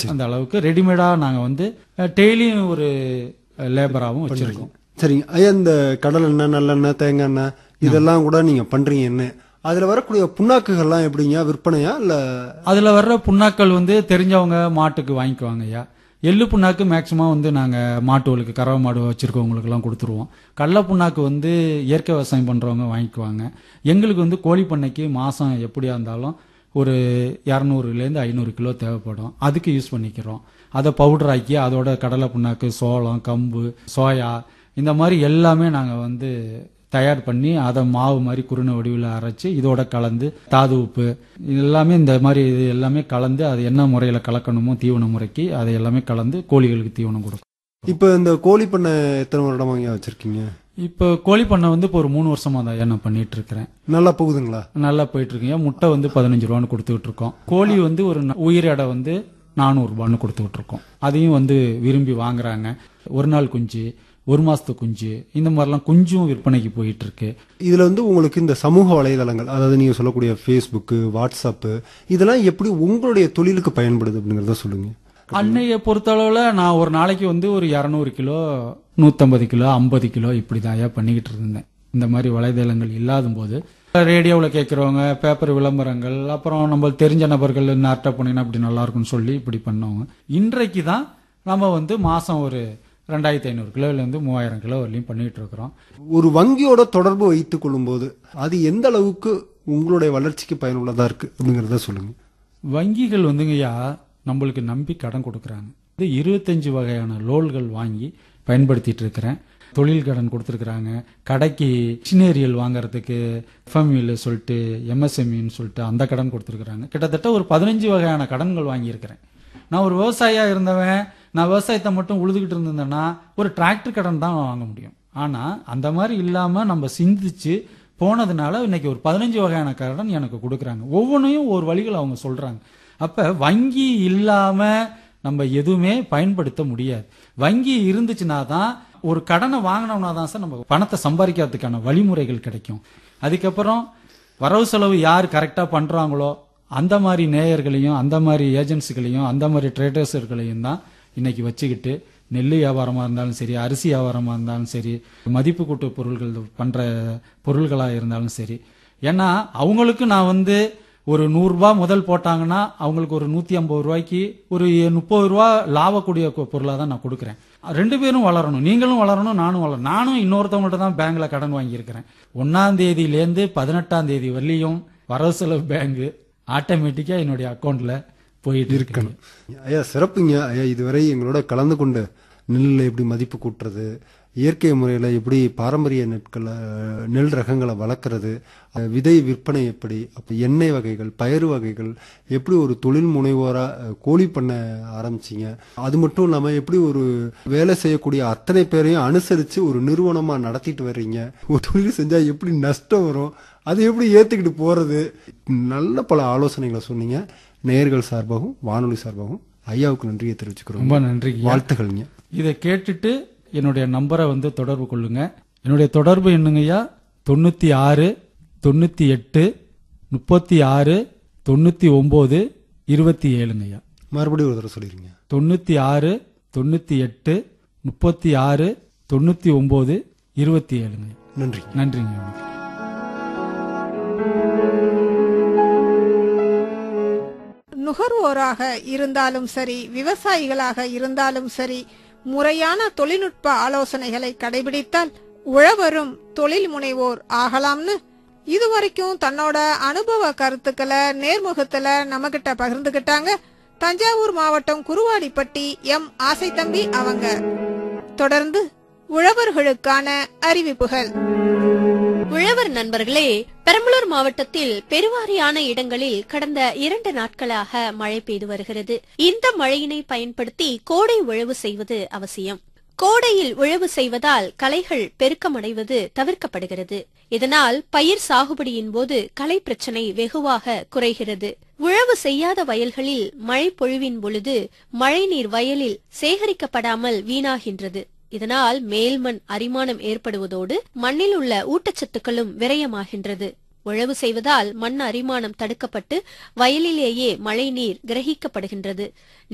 அந்த அளவுக்கு ரெடிமேடா நாங்க வந்து டெய்லியும் ஒரு லேபராகவும் வச்சிருக்கோம் சரிங்க ஐயா இந்த கடல் எண்ணெய் நல்லெண்ணெய் தேங்காய் எண்ணெய் இதெல்லாம் கூட நீங்க பண்றீங்க என்ன அதுல வரக்கூடிய புண்ணாக்குகள்லாம் எப்படிங்க விற்பனையா இல்ல அதுல வர்ற புண்ணாக்கள் வந்து தெரிஞ்சவங்க மாட்டுக்கு வாங்கிக்குவாங்க ஐயா எள்ளு புண்ணாக்கு மேக்சிமம் வந்து நாங்க மாட்டுகளுக்கு கறவை மாடு வச்சிருக்கவங்களுக்கு எல்லாம் கொடுத்துருவோம் கடல புண்ணாக்கு வந்து இயற்கை விவசாயம் பண்றவங்க வாங்கிக்குவாங்க எங்களுக்கு வந்து கோழி பண்ணைக்கு மாசம் எப்படியா இருந்தாலும் ஒரு இரநூறுலேருந்து ஐநூறு கிலோ தேவைப்படும் அதுக்கு யூஸ் பண்ணிக்கிறோம் அதை பவுடர் ஆக்கி அதோட கடலை புண்ணாக்கு சோளம் கம்பு சோயா இந்த மாதிரி எல்லாமே நாங்கள் வந்து தயார் பண்ணி அதை மாவு மாதிரி குருணை வடிவில் அரைச்சு இதோட கலந்து தாது உப்பு இது எல்லாமே இந்த மாதிரி இது எல்லாமே கலந்து அது என்ன முறையில் கலக்கணுமோ தீவன முறைக்கு அதை எல்லாமே கலந்து கோழிகளுக்கு தீவனம் கொடுக்கும் இப்ப இந்த கோழி பண்ணை எத்தனை வருடமா ஐயா வச்சிருக்கீங்க இப்போ கோழி பண்ணை வந்து இப்போ ஒரு மூணு வருஷமா தான் நான் பண்ணிட்டு இருக்கிறேன் நல்லா போகுதுங்களா நல்லா போயிட்டு இருக்குங்க முட்டை வந்து பதினஞ்சு ரூபான்னு கொடுத்துக்கிட்டு இருக்கோம் கோழி வந்து ஒரு ந- உயிர் எடை வந்து நானூறு ரூபான்னு கொடுத்துக்கிட்டு இருக்கோம் அதையும் வந்து விரும்பி வாங்குறாங்க ஒரு நாள் குஞ்சு ஒரு மாசத்து குஞ்சு இந்த மாதிரிலாம் குஞ்சும் விற்பனைக்கு போயிட்டு இருக்கு இதுல வந்து உங்களுக்கு இந்த சமூக வலைதளங்கள் அதாவது நீங்க சொல்லக்கூடிய ஃபேஸ்புக்கு வாட்ஸ்அப்பு இதெல்லாம் எப்படி உங்களுடைய தொழிலுக்கு பயன்படுது அப்படிங்கறத சொல்லுங்க அன்னைய பொறுத்தளவுல நான் ஒரு நாளைக்கு வந்து ஒரு இரநூறு கிலோ நூத்தம்பது கிலோ ஐம்பது கிலோ இப்படி தான் பண்ணிக்கிட்டு இருந்தேன் இந்த மாதிரி வலைதளங்கள் இல்லாத போது ரேடியோவில் கேட்குறவங்க பேப்பர் விளம்பரங்கள் அப்புறம் நம்ம தெரிஞ்ச நபர்கள் நார்ட்ட போனீங்கன்னா இப்படி நல்லா இருக்கும்னு சொல்லி இப்படி பண்ணவங்க இன்றைக்கு தான் நம்ம வந்து மாசம் ஒரு ரெண்டாயிரத்தி ஐநூறு கிலோலேருந்து மூவாயிரம் கிலோ வரலையும் பண்ணிட்டு இருக்கிறோம் ஒரு வங்கியோட தொடர்பு வைத்துக் கொள்ளும்போது அது எந்த அளவுக்கு உங்களுடைய வளர்ச்சிக்கு பயனுள்ளதா இருக்கு அப்படிங்கறத சொல்லுங்க வங்கிகள் வந்துங்கய்யா நம்மளுக்கு நம்பி கடன் கொடுக்குறாங்க இது இருபத்தஞ்சு வகையான லோன்கள் வாங்கி பயன்படுத்திட்டு இருக்கிறேன் தொழில் கடன் கொடுத்துருக்குறாங்க கடைக்கு மிஷினேரியல் வாங்குறதுக்கு எஃப்எம்இல சொல்லிட்டு எம்எஸ்எம்இன்னு சொல்லிட்டு அந்த கடன் கொடுத்துருக்குறாங்க கிட்டத்தட்ட ஒரு பதினஞ்சு வகையான கடன்கள் வாங்கியிருக்கிறேன் நான் ஒரு விவசாயியா இருந்தவன் நான் விவசாயத்தை மட்டும் உழுதுகிட்டு இருந்தேன்னா ஒரு டிராக்டர் கடன் தான் வாங்க முடியும் ஆனா அந்த மாதிரி இல்லாம நம்ம சிந்திச்சு போனதுனால இன்னைக்கு ஒரு பதினஞ்சு வகையான கடன் எனக்கு கொடுக்குறாங்க ஒவ்வொன்றையும் ஒரு வழிகள் அவங்க சொல்றாங்க அப்ப வங்கி இல்லாம நம்ம எதுவுமே பயன்படுத்த முடியாது வங்கி இருந்துச்சுன்னா தான் ஒரு கடனை வாங்கினோம்னா தான் சார் நம்ம பணத்தை சம்பாதிக்கிறதுக்கான வழிமுறைகள் கிடைக்கும் அதுக்கப்புறம் வரவு செலவு யார் கரெக்டா பண்றாங்களோ அந்த மாதிரி நேயர்களையும் அந்த மாதிரி ஏஜென்சிகளையும் அந்த மாதிரி ட்ரேடர்ஸர்களையும் தான் இன்னைக்கு வச்சுக்கிட்டு நெல் வியாபாரமா இருந்தாலும் சரி அரிசி வியாபாரமா இருந்தாலும் சரி மதிப்பு கூட்டு பொருள்கள் பண்ற பொருள்களா இருந்தாலும் சரி ஏன்னா அவங்களுக்கு நான் வந்து ஒரு நூறு ரூபாய் முதல் போட்டாங்கன்னா அவங்களுக்கு ஒரு நூத்தி ஐம்பது ரூபாய்க்கு ஒரு முப்பது ரூபா லாபக்கூடிய பொருளாக தான் நான் கொடுக்குறேன் ரெண்டு பேரும் வளரணும் நீங்களும் வளரணும் நானும் வளரணும் நானும் இன்னொருத்தவங்கள்ட்ட தான் பேங்க்ல கடன் வாங்கியிருக்கிறேன் ஒன்னாம் தேதியிலேருந்து பதினெட்டாம் தேதி வரலையும் வரவு செலவு பேங்க் ஆட்டோமேட்டிக்கா என்னுடைய அக்கௌண்ட்ல போயிட்டு இருக்கணும் ஐயா சிறப்புங்க ஐயா இதுவரை எங்களோட கலந்து கொண்டு நெல்லில் எப்படி மதிப்பு கூட்டுறது இயற்கை முறையில் எப்படி பாரம்பரிய நெற்களை நெல் ரகங்களை வளர்க்குறது அஹ், விதை விற்பனை எப்படி அப்போ எண்ணெய் வகைகள் பயிறு வகைகள் எப்படி ஒரு தொழில் முனைவோராக கோழி பண்ண ஆரம்பிச்சிங்க அது மட்டும் இல்லாமல் எப்படி ஒரு வேலை செய்யக்கூடிய அத்தனை பேரையும் அனுசரித்து ஒரு நிறுவனமாக நடத்திட்டு வர்றீங்க ஒரு தொழில் செஞ்சால் எப்படி நஷ்டம் வரும் அதை எப்படி ஏற்றுக்கிட்டு போகிறது நல்ல பல ஆலோசனைகளை சொன்னீங்க நேயர்கள் சார்பாகவும் வானொலி சார்பாகவும் ஐயாவுக்கு நன்றியை தெரிவிச்சுக்கிறோம் ரொம்ப நன்றிங்க வாழ்த்துக்கள்ங்க இதை கேட்டுட்டு என்னுடைய நம்பரை வந்து தொடர்பு கொள்ளுங்க என்னுடைய தொடர்பு என்னங்கய்யா தொண்ணூத்தி ஆறு தொண்ணூத்தி எட்டு முப்பத்தி ஆறு தொண்ணூத்தி ஒன்பது இருபத்தி ஏழுங்கய்யா மறுபடியும் ஒரு தடவை சொல்லிருங்க தொண்ணூத்தி ஆறு தொண்ணூத்தி எட்டு முப்பத்தி ஆறு தொண்ணூத்தி ஒன்பது இருபத்தி ஏழுங்க நன்றி நன்றிங்க வணக்கம் நுகர்வோராக இருந்தாலும் சரி விவசாயிகளாக இருந்தாலும் சரி முறையான தொழில்நுட்ப ஆலோசனைகளை கடைபிடித்தால் உழவரும் தொழில் முனைவோர் ஆகலாம்னு இதுவரைக்கும் தன்னோட அனுபவ கருத்துக்களை நேர்முகத்துல நம்மகிட்ட பகிர்ந்துகிட்டாங்க தஞ்சாவூர் மாவட்டம் குருவாடிப்பட்டி எம் ஆசை தம்பி அவங்க தொடர்ந்து உழவர்களுக்கான அறிவிப்புகள் உழவர் நண்பர்களே பெரம்பலூர் மாவட்டத்தில் பெருவாரியான இடங்களில் கடந்த இரண்டு நாட்களாக மழை பெய்து வருகிறது இந்த மழையினை பயன்படுத்தி கோடை உழவு செய்வது அவசியம் கோடையில் உழவு செய்வதால் களைகள் பெருக்கமடைவது தவிர்க்கப்படுகிறது இதனால் பயிர் சாகுபடியின் போது களை பிரச்சனை வெகுவாக குறைகிறது உழவு செய்யாத வயல்களில் மழை பொழிவின் பொழுது மழைநீர் வயலில் சேகரிக்கப்படாமல் வீணாகின்றது இதனால் மேல்மண் அரிமானம் ஏற்படுவதோடு மண்ணில் உள்ள ஊட்டச்சத்துக்களும் விரயமாகின்றது உழவு செய்வதால் மண் அரிமானம் தடுக்கப்பட்டு வயலிலேயே மழைநீர் கிரகிக்கப்படுகின்றது